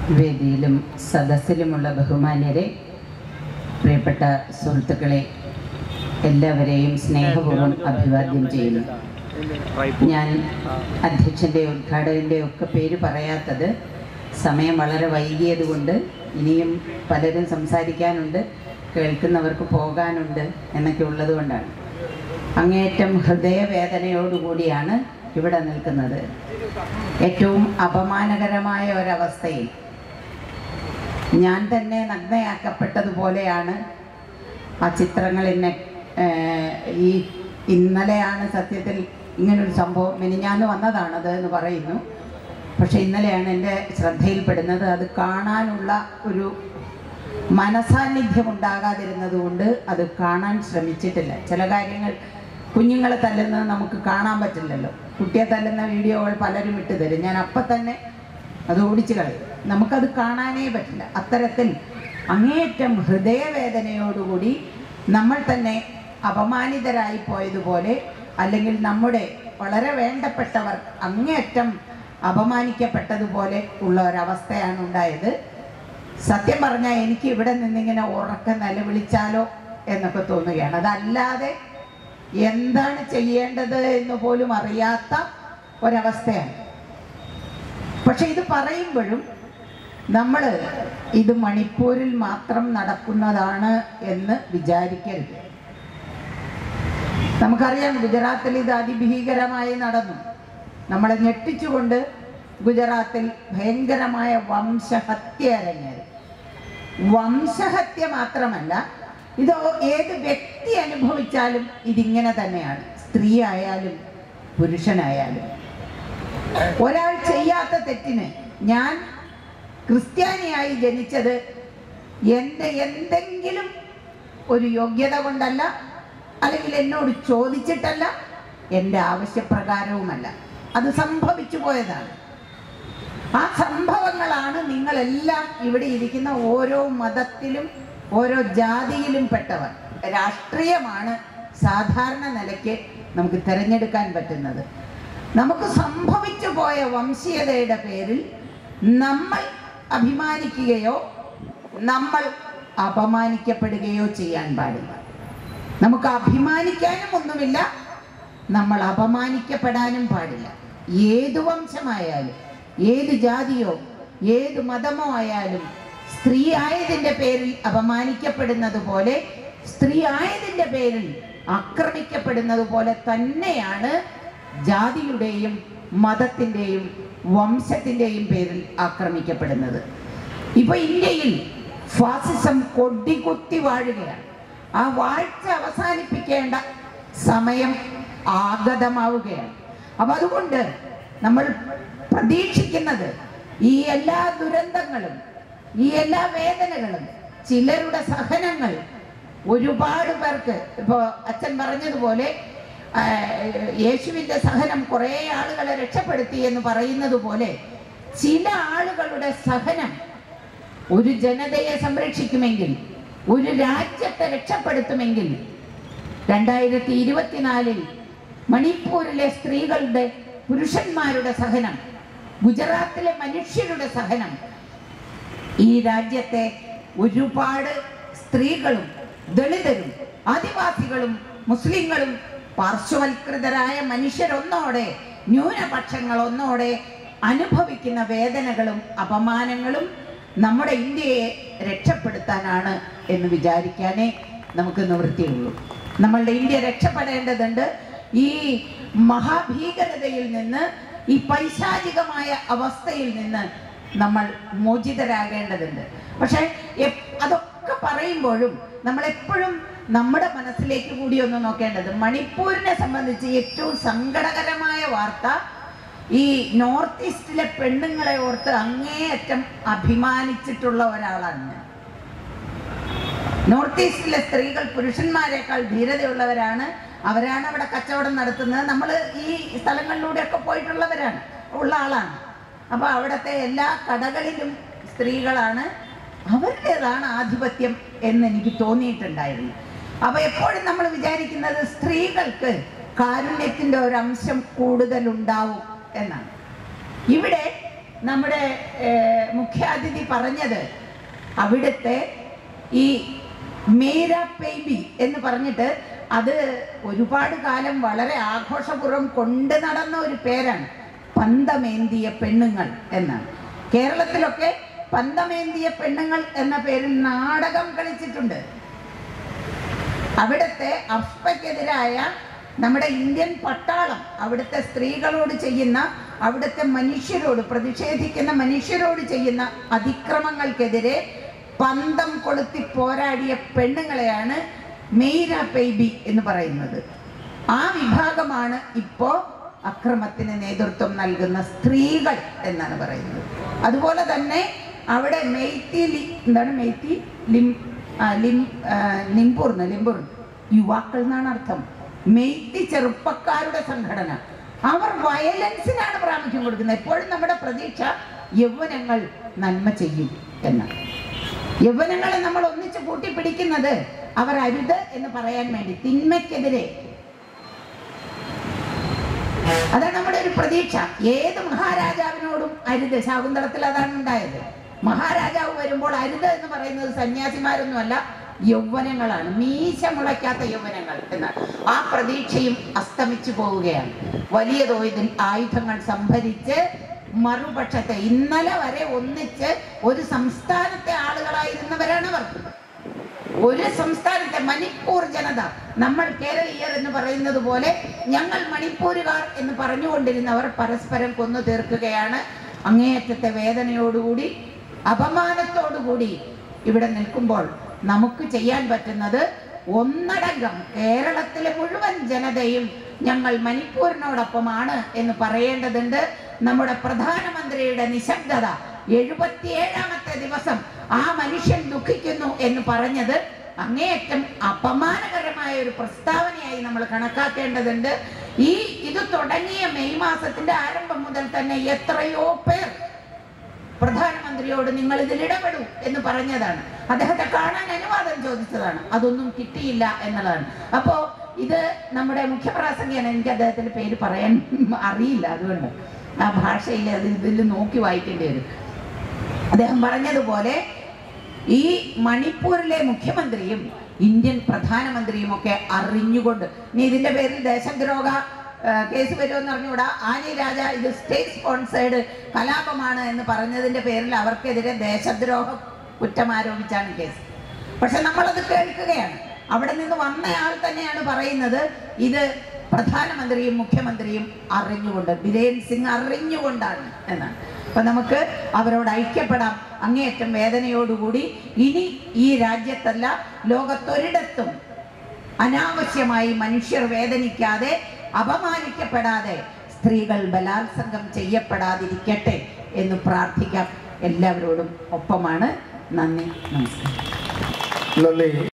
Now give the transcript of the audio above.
വേദിയിലും സദസ്സിലുമുള്ള ബഹുമാന്യരെ പ്രിയപ്പെട്ട സുഹൃത്തുക്കളെ എല്ലാവരെയും സ്നേഹപൂർവ്വം അഭിവാദ്യം ചെയ്യുന്നു ഞാൻ അധ്യക്ഷൻ്റെ ഉദ്ഘാടകൻ്റെ ഒക്കെ പേര് പറയാത്തത് സമയം വളരെ വൈകിയത് കൊണ്ട് ഇനിയും പലരും സംസാരിക്കാനുണ്ട് കേൾക്കുന്നവർക്ക് പോകാനുണ്ട് എന്നൊക്കെ ഉള്ളത് കൊണ്ടാണ് അങ്ങേയറ്റം ഹൃദയവേദനയോടുകൂടിയാണ് ഇവിടെ നിൽക്കുന്നത് ഏറ്റവും അപമാനകരമായ ഒരവസ്ഥയിൽ ഞാൻ തന്നെ നഗ്നയാക്കപ്പെട്ടതുപോലെയാണ് ആ ചിത്രങ്ങൾ എന്നെ ഏഹ്, ഈ ഇന്നലെയാണ് സത്യത്തിൽ ഇങ്ങനൊരു സംഭവം മിനിഞ്ഞാന്ന് വന്നതാണത് എന്ന് പറയുന്നു പക്ഷെ ഇന്നലെയാണ് എൻ്റെ ശ്രദ്ധയിൽപ്പെടുന്നത് അത് കാണാനുള്ള ഒരു മനസാന്നിധ്യം ഉണ്ടാകാതിരുന്നത് കൊണ്ട് അത് കാണാൻ ശ്രമിച്ചിട്ടില്ല ചില കാര്യങ്ങൾ കുഞ്ഞുങ്ങളെ തല്ലുന്നത് നമുക്ക് കാണാൻ പറ്റില്ലല്ലോ കുട്ടിയെ തല്ലുന്ന വീഡിയോകൾ പലരും ഇട്ട് തരും ഞാൻ അപ്പം തന്നെ അത് ഓടിച്ചു കളയും നമുക്കത് കാണാനേ പറ്റില്ല അത്തരത്തിൽ അങ്ങേയറ്റം ഹൃദയവേദനയോടുകൂടി നമ്മൾ തന്നെ അപമാനിതരായി പോയതുപോലെ അല്ലെങ്കിൽ നമ്മുടെ വളരെ വേണ്ടപ്പെട്ടവർ അങ്ങേയറ്റം അപമാനിക്കപ്പെട്ടതുപോലെ ഉള്ള ഒരവസ്ഥയാണ് ഉണ്ടായത് സത്യം പറഞ്ഞാൽ എനിക്ക് ഇവിടെ നിന്നിങ്ങനെ ഉറക്ക നിലവിളിച്ചാലോ എന്നൊക്കെ തോന്നുകയാണ് അതല്ലാതെ എന്താണ് ചെയ്യേണ്ടത് എന്ന് പോലും അറിയാത്ത ഒരവസ്ഥയാണ് പക്ഷെ ഇത് പറയുമ്പോഴും നമ്മൾ ഇത് മണിപ്പൂരിൽ മാത്രം നടക്കുന്നതാണ് എന്ന് വിചാരിക്കരുത് നമുക്കറിയാം ഗുജറാത്തിൽ ഇത് അതിഭീകരമായി നടന്നു നമ്മളെ ഞെട്ടിച്ചുകൊണ്ട് ഗുജറാത്തിൽ ഭയങ്കരമായ വംശഹത്യ അരങ്ങേറി വംശഹത്യ മാത്രമല്ല ഇത് ഏത് വ്യക്തി അനുഭവിച്ചാലും ഇതിങ്ങനെ തന്നെയാണ് സ്ത്രീ ആയാലും പുരുഷനായാലും ഒരാൾ ചെയ്യാത്ത തെറ്റിന് ഞാൻ ക്രിസ്ത്യാനിയായി ജനിച്ചത് എൻ്റെ എന്തെങ്കിലും ഒരു യോഗ്യത കൊണ്ടല്ല അല്ലെങ്കിൽ എന്നോട് ചോദിച്ചിട്ടല്ല എൻ്റെ ആവശ്യപ്രകാരവുമല്ല അത് സംഭവിച്ചു പോയതാണ് ആ സംഭവങ്ങളാണ് നിങ്ങളെല്ലാം ഇവിടെ ഇരിക്കുന്ന ഓരോ മതത്തിലും ഓരോ ജാതിയിലും പെട്ടവർ രാഷ്ട്രീയമാണ് സാധാരണ നിലയ്ക്ക് നമുക്ക് തിരഞ്ഞെടുക്കാൻ പറ്റുന്നത് നമുക്ക് സംഭവിച്ചു പോയ വംശീയതയുടെ പേരിൽ നമ്മൾ അഭിമാനിക്കുകയോ നമ്മൾ അപമാനിക്കപ്പെടുകയോ ചെയ്യാൻ പാടില്ല നമുക്ക് അഭിമാനിക്കാനും ഒന്നുമില്ല നമ്മൾ അപമാനിക്കപ്പെടാനും പാടില്ല ഏത് വംശമായാലും ഏത് ജാതിയോ ഏത് മതമോ ആയാലും സ്ത്രീ ആയതിൻ്റെ പേരിൽ അപമാനിക്കപ്പെടുന്നത് പോലെ സ്ത്രീ ആയതിൻ്റെ പേരിൽ ആക്രമിക്കപ്പെടുന്നത് പോലെ തന്നെയാണ് ജാതിയുടെയും മതത്തിൻ്റെയും വംശത്തിൻ്റെയും പേരിൽ ആക്രമിക്കപ്പെടുന്നത് ഇപ്പൊ ഇന്ത്യയിൽ ഫാസിസം കൊടികുത്തി വാഴുകയാണ് ആ വാഴ്ച അവസാനിപ്പിക്കേണ്ട സമയം ആഗതമാവുകയാണ് അപ്പൊ അതുകൊണ്ട് നമ്മൾ പ്രതീക്ഷിക്കുന്നത് ഈ എല്ലാ ദുരന്തങ്ങളും ഈ എല്ലാ വേദനകളും ചിലരുടെ സഹനങ്ങൾ ഒരുപാട് പേർക്ക് ഇപ്പോൾ അച്ഛൻ പറഞ്ഞതുപോലെ ആ, യേശുവിൻ്റെ സഹനം കുറേ ആളുകളെ രക്ഷപ്പെടുത്തി എന്ന് പറയുന്നത് പോലെ ചില ആളുകളുടെ സഹനം ഒരു ജനതയെ സംരക്ഷിക്കുമെങ്കിൽ ഒരു രാജ്യത്തെ രക്ഷപ്പെടുത്തുമെങ്കിൽ രണ്ടായിരത്തി ഇരുപത്തിനാലിൽ മണിപ്പൂരിലെ സ്ത്രീകളുടെ പുരുഷന്മാരുടെ സഹനം ഗുജറാത്തിലെ മനുഷ്യരുടെ സഹനം ഈ രാജ്യത്തെ ഒരുപാട് സ്ത്രീകളും ദളിതരും ആദിവാസികളും മുസ്ലിങ്ങളും പാർശ്വവൽകൃതരായ മനുഷ്യരൊന്നോടെ ന്യൂനപക്ഷങ്ങൾ ഒന്നോടെ അനുഭവിക്കുന്ന വേദനകളും അപമാനങ്ങളും നമ്മുടെ ഇന്ത്യയെ രക്ഷപ്പെടുത്താനാണ് എന്ന് വിചാരിക്കാനേ നമുക്ക് നിവൃത്തിയുള്ളൂ നമ്മളുടെ ഇന്ത്യ രക്ഷപ്പെടേണ്ടതുണ്ട് ഈ മഹാഭീകരതയിൽ നിന്ന് ഈ പൈശാചികമായ അവസ്ഥയിൽ നിന്ന് നമ്മൾ മോചിതരാകേണ്ടതുണ്ട് പക്ഷേ എപ്- അതൊക്കെ പറയുമ്പോഴും നമ്മൾ എപ്പോഴും നമ്മുടെ മനസ്സിലേക്ക് കൂടി ഒന്ന് നോക്കേണ്ടത് മണിപ്പൂരിനെ സംബന്ധിച്ച് ഏറ്റവും സങ്കടകരമായ വാർത്ത ഈ നോർത്ത് ഈസ്റ്റിലെ പെണ്ണുങ്ങളെ ഓർത്ത് അങ്ങേയറ്റം അഭിമാനിച്ചിട്ടുള്ള ഒരാളാണ് ഞാൻ നോർത്ത് ഈസ്റ്റിലെ സ്ത്രീകൾ പുരുഷന്മാരെക്കാൾ ധീരതയുള്ളവരാണ് അവരാണ് അവിടെ കച്ചവടം നടത്തുന്നത് നമ്മൾ ഈ സ്ഥലങ്ങളിലൂടെയൊക്കെ പോയിട്ടുള്ളവരാണ് ഉള്ള ആളാണ് അപ്പോൾ അവിടുത്തെ എല്ലാ കടകളിലും സ്ത്രീകളാണ് അവരുടേതാണ് ആധിപത്യം എന്ന് എനിക്ക് തോന്നിയിട്ടുണ്ടായിരുന്നു അപ്പോൾ എപ്പോഴും നമ്മൾ വിചാരിക്കുന്നത് സ്ത്രീകൾക്ക് കാരുണ്യത്തിൻ്റെ ഒരു അംശം കൂടുതലുണ്ടാവും എന്നാണ് ഇവിടെ നമ്മുടെ ഏഹ്, മുഖ്യാതിഥി പറഞ്ഞത് അവിടുത്തെ ഈ മേര ബേബി എന്ന് പറഞ്ഞിട്ട് അത് ഒരുപാട് കാലം വളരെ ആഘോഷപൂർവ്വം കൊണ്ടു നടന്ന ഒരു പേരാണ് പന്തമേന്തിയ പെണ്ണുങ്ങൾ എന്നാണ് കേരളത്തിലൊക്കെ പന്തമേന്തിയ പെണ്ണുങ്ങൾ എന്ന പേരിൽ നാടകം കളിച്ചിട്ടുണ്ട് അവിടുത്തെ അഫ്പയ്ക്കെതിരായ നമ്മുടെ ഇന്ത്യൻ പട്ടാളം അവിടുത്തെ സ്ത്രീകളോട് ചെയ്യുന്ന അവിടുത്തെ മനുഷ്യരോട് പ്രതിഷേധിക്കുന്ന മനുഷ്യരോട് ചെയ്യുന്ന അതിക്രമങ്ങൾക്കെതിരെ പന്തം കൊളുത്തി പോരാടിയ പെണ്ണുങ്ങളെയാണ് മെയ്ര ബേബി എന്ന് പറയുന്നത് ആ വിഭാഗമാണ് ഇപ്പോ അക്രമത്തിന് നേതൃത്വം നൽകുന്ന സ്ത്രീകൾ എന്നാണ് പറയുന്നത് അതുപോലെ തന്നെ അവിടെ മെയ്ത്തി ലി എന്താണ് മെയ്ത്തി ലിം ആ, ലിം ആ, നിംപൂർന്ന് ലിംപൂർന്ന് യുവാക്കൾ എന്നാണ് അർത്ഥം മെയ്ത്തി ചെറുപ്പക്കാരുടെ സംഘടന അവർ വയലൻസിനാണ് പ്രാമുഖ്യം കൊടുക്കുന്നത് എപ്പോഴും നമ്മുടെ പ്രതീക്ഷ യൗവനങ്ങൾ നന്മ ചെയ്യും എന്നാണ് യൗവനങ്ങളെ നമ്മൾ ഒന്നിച്ച് കൂട്ടിപ്പിടിക്കുന്നത് അവർ അരുത് എന്ന് പറയാൻ വേണ്ടി തിന്മയ്ക്കെതിരെ അതാണ് നമ്മുടെ ഒരു പ്രതീക്ഷ ഏത് മഹാരാജാവിനോടും അരുത് ശാകുന്തളത്തിൽ അതാണ് ഉണ്ടായത് മഹാരാജാവ് വരുമ്പോൾ അരുത് എന്ന് പറയുന്നത് സന്യാസിമാരൊന്നുമല്ല യൗവനങ്ങളാണ് മീശ മുളയ്ക്കാത്ത യൗവനങ്ങൾ എന്നാണ് ആ പ്രതീക്ഷയും അസ്തമിച്ചു പോവുകയാണ് വലിയ തോതിൽ ആയുധങ്ങൾ സംഭരിച്ച് മറുപക്ഷത്തെ ഇന്നലെ വരെ ഒന്നിച്ച് ഒരു സംസ്ഥാനത്തെ ആളുകളായിരുന്നവരാണ് അവർ ഒരു സംസ്ഥാനത്തെ മണിപ്പൂർ ജനത നമ്മൾ കേരളീയർ എന്ന് പറയുന്നത് പോലെ ഞങ്ങൾ മണിപ്പൂരുകാർ എന്ന് പറഞ്ഞുകൊണ്ടിരുന്നവർ പരസ്പരം കൊന്നു തീർക്കുകയാണ് അങ്ങേയറ്റത്തെ വേദനയോടുകൂടി അപമാനത്തോടുകൂടി ഇവിടെ നിൽക്കുമ്പോൾ നമുക്ക് ചെയ്യാൻ പറ്റുന്നത് ഒന്നടങ്കം കേരളത്തിലെ മുഴുവൻ ജനതയും ഞങ്ങൾ മണിപ്പൂരിനോടൊപ്പമാണ് എന്ന് പറയേണ്ടതുണ്ട് നമ്മുടെ പ്രധാനമന്ത്രിയുടെ നിശബ്ദത എഴുപത്തിയേഴാമത്തെ ദിവസം ആ മനുഷ്യൻ ദുഃഖിക്കുന്നു എന്ന് പറഞ്ഞത് അങ്ങേയറ്റം അപമാനകരമായ ഒരു പ്രസ്താവനയായി നമ്മൾ കണക്കാക്കേണ്ടതുണ്ട് ഈ ഇത് തുടങ്ങിയ മെയ് മാസത്തിന്റെ ആരംഭം മുതൽ തന്നെ എത്രയോ പേർ പ്രധാനമന്ത്രിയോട് നിങ്ങൾ ഇതിൽ ഇടപെടൂ എന്ന് പറഞ്ഞതാണ് അദ്ദേഹത്തെ കാണാൻ അനുവാദം ചോദിച്ചതാണ് അതൊന്നും കിട്ടിയില്ല എന്നുള്ളതാണ് അപ്പോ ഇത് നമ്മുടെ മുഖ്യപ്രാസംഗിയാണ് എനിക്ക് അദ്ദേഹത്തിന്റെ പേര് പറയാൻ അറിയില്ല അതുകൊണ്ട് ആ ഭാഷയിൽ അത് ഇതിൽ നോക്കി വായിക്കേണ്ടി വരും അദ്ദേഹം പറഞ്ഞതുപോലെ ഈ മണിപ്പൂരിലെ മുഖ്യമന്ത്രിയും ഇന്ത്യൻ പ്രധാനമന്ത്രിയും ഒക്കെ അറിഞ്ഞുകൊണ്ട് ഇനി ഇതിന്റെ പേരിൽ ദേശദ്രോഹ ആ, കേസ് വരുമെന്ന് അറിഞ്ഞുകൂടാ ആനി രാജ ഇത് സ്റ്റേറ്റ് സ്പോൺസേഡ് കലാപമാണ് എന്ന് പറഞ്ഞതിന്റെ പേരിൽ അവർക്കെതിരെ ദേശദ്രോഹ കുറ്റം ആരോപിച്ചാണ് കേസ് പക്ഷെ നമ്മളത് കേൾക്കുകയാണ് അവിടെ നിന്ന് വന്നയാൾ തന്നെയാണ് പറയുന്നത് ഇത് പ്രധാനമന്ത്രിയും മുഖ്യമന്ത്രിയും അറിഞ്ഞുകൊണ്ട് ബിരേൻ സിംഗ് അറിഞ്ഞുകൊണ്ടാണ് എന്നാണ് അപ്പൊ നമുക്ക് അവരോട് ഐക്യപ്പെടാം അങ്ങേയറ്റം വേദനയോടുകൂടി ഇനി ഈ രാജ്യത്തല്ല ലോകത്തൊരിടത്തും അനാവശ്യമായി മനുഷ്യർ വേദനിക്കാതെ അപമാനിക്കപ്പെടാതെ സ്ത്രീകൾ ബലാത്സംഗം ചെയ്യപ്പെടാതിരിക്കട്ടെ എന്ന് പ്രാർത്ഥിക്കാം എല്ലാവരോടും ഒപ്പമാണ് നന്ദി നമസ്കാരം നന്ദി